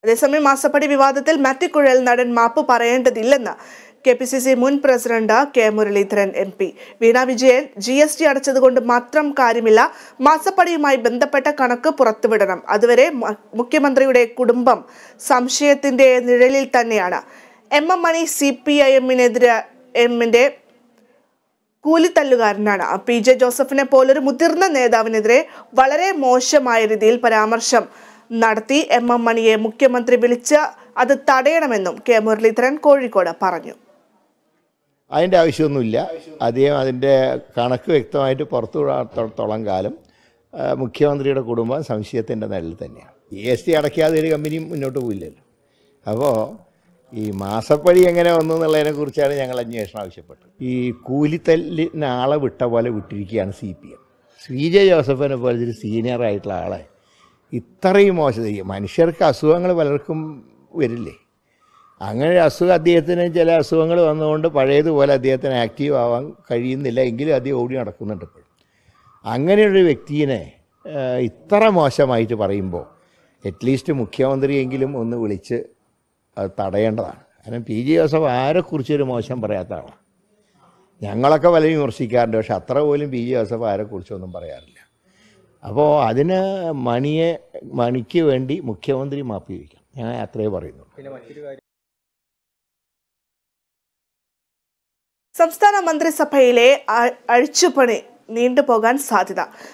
അതേസമയം മാസപ്പടി വിവാദത്തിൽ മാറ്റിക്കുഴൽ നടൻ മാപ്പ് പറയേണ്ടതില്ലെന്ന് കെ പി സി സി മുൻ president K Muraleedharan M P Veena Vijayan G S T അടച്ചതുകൊണ്ട് മാത്രം കാര്യമില്ല മാസപ്പടിയുമായി ബന്ധപ്പെട്ട കണക്ക് പുറത്തുവിടണം അതുവരെ മ- മുഖ്യമന്ത്രിയുടെ കുടുംബം സംശയത്തിന്റെ നിഴലിൽ തന്നെയാണ് M M Mani C P I എമ്മിനെതിരെ എമ്മിന്റെ കൂലിത്തല്ലുകാരനാണ് പി ജെ ജോസഫിനെ പോലൊരു മുതിർന്ന നേതാവിനെതിരെ വളരെ മോശമായ രീതിയിൽ പരാമർശം നടത്തി എം എം മണിയെ മുഖ്യമന്ത്രി വിളിച്ച് അത് തടയണമെന്നും കെ മുരളീധരൻ കോഴിക്കോട് പറഞ്ഞു അതിൻ്റെ ആവശ്യമൊന്നുമില്ല അദ്ദേഹം അതിൻ്റെ കണക്ക് വ്യക്തമായിട്ട് പുറത്തു വിടാത്തോളം കാലം ആ, മുഖ്യമന്ത്രിയുടെ കുടുംബം സംശയത്തിൻ്റെ നിഴലിൽ തന്നെയാണ് ജി എസ് ടി അടയ്ക്കാതെ ഒരു കമ്പനിയും മുന്നോട്ട് പോയില്ലല്ലോ അപ്പോൾ ഈ മാസപ്പടി എങ്ങനെ വന്നു എന്നുള്ളതിനെ കുറിച്ചാണ് ഞങ്ങൾ അന്വേഷണം ആവശ്യപ്പെട്ടത് ഈ കൂലിത്തല്ലിന് ആളെ വിട്ട പോലെ വിട്ടിരിക്കുകയാണ് C P M C J ജോസഫിനെ പോലത്തെ ഒരു സീനിയർ ആയിട്ടുള്ള ആളെ ഇത്രയും മോശം ഈ മനുഷ്യർക്ക് അസുഖങ്ങൾ പലർക്കും വരില്ലേ അങ്ങനെ ഒരു അസുഖം അദ്ദേഹത്തിന് ചില അസുഖങ്ങൾ വന്നുകൊണ്ട് പഴയതുപോലെ അദ്ദേഹത്തിന് ആക്റ്റീവ് ആവാൻ കഴിയുന്നില്ല എങ്കിലും അദ്ദേഹം ഓടി നടക്കുന്നുണ്ട് ഇപ്പോഴും അങ്ങനെയൊരു വ്യക്തിയെ ഏഹ്, ഇത്ര മോശമായിട്ട് പറയുമ്പോൾ അറ്റ്ലീസ്റ്റ് മുഖ്യമന്ത്രിയെങ്കിലും ഒന്ന് വിളിച്ച് അത് തടയേണ്ടതാണ് കാരണം പി ജി ജോസഫ് ആരെക്കുറിച്ചൊരു മോശം പറയാത്ത ആളാണ് ഞങ്ങളൊക്കെ പല വിമർശിക്കാറുണ്ട് പക്ഷെ അത്ര പോലും പി ജി ജോസഫ് ആരെക്കുറിച്ചൊന്നും പറയാറില്ല അപ്പോൾ അതിന് മണിയെ മണിക്ക് വേണ്ടി മുഖ്യമന്ത്രി മാപ്പ് ചോദിക്കാം ഞാൻ അത്രേ പറയുന്നു സംസ്ഥാന മന്ത്രിസഭയിലെ അ- അഴിച്ചുപണി നീണ്ടുപോകാൻ സാധ്യത